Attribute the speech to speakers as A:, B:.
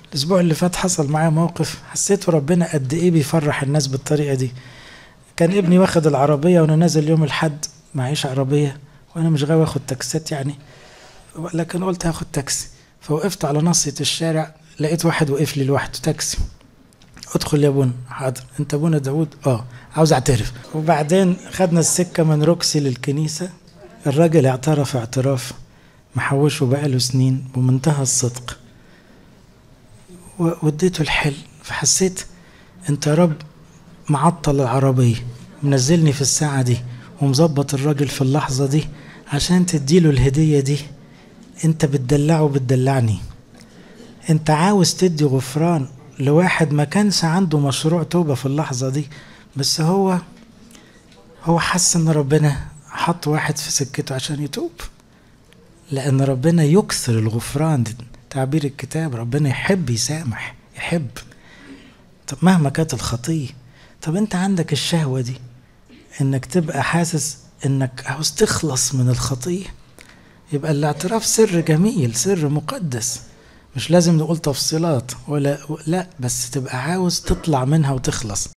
A: الاسبوع اللي فات حصل معايا موقف حسيت ربنا قد ايه بيفرح الناس بالطريقه دي كان ابني واخد العربيه وانا نازل يوم الحد معيش عربيه وانا مش غاوي اخد تاكسات يعني لكن قلت هاخد تاكسي فوقفت على ناصيه الشارع لقيت واحد وقف لي لوحده تاكسي ادخل يا بونا حاضر انت بونا داوود اه عاوز اعترف وبعدين خدنا السكه من روكسي للكنيسه الراجل اعترف اعتراف محوشه بقاله سنين بمنتهى الصدق واديته الحل فحسيت انت يا رب معطل العربية منزلني في الساعة دي ومظبط الراجل في اللحظة دي عشان تديله الهدية دي انت بتدلعه وبتدلعني انت عاوز تدي غفران لواحد ما كانش عنده مشروع توبة في اللحظة دي بس هو هو حس ان ربنا حط واحد في سكته عشان يتوب لان ربنا يكثر الغفران دي تعبير الكتاب ربنا يحب يسامح يحب طب مهما كانت الخطيه طب انت عندك الشهوه دي انك تبقى حاسس انك عاوز تخلص من الخطيه يبقى الاعتراف سر جميل سر مقدس مش لازم نقول تفصيلات ولا لا بس تبقى عاوز تطلع منها وتخلص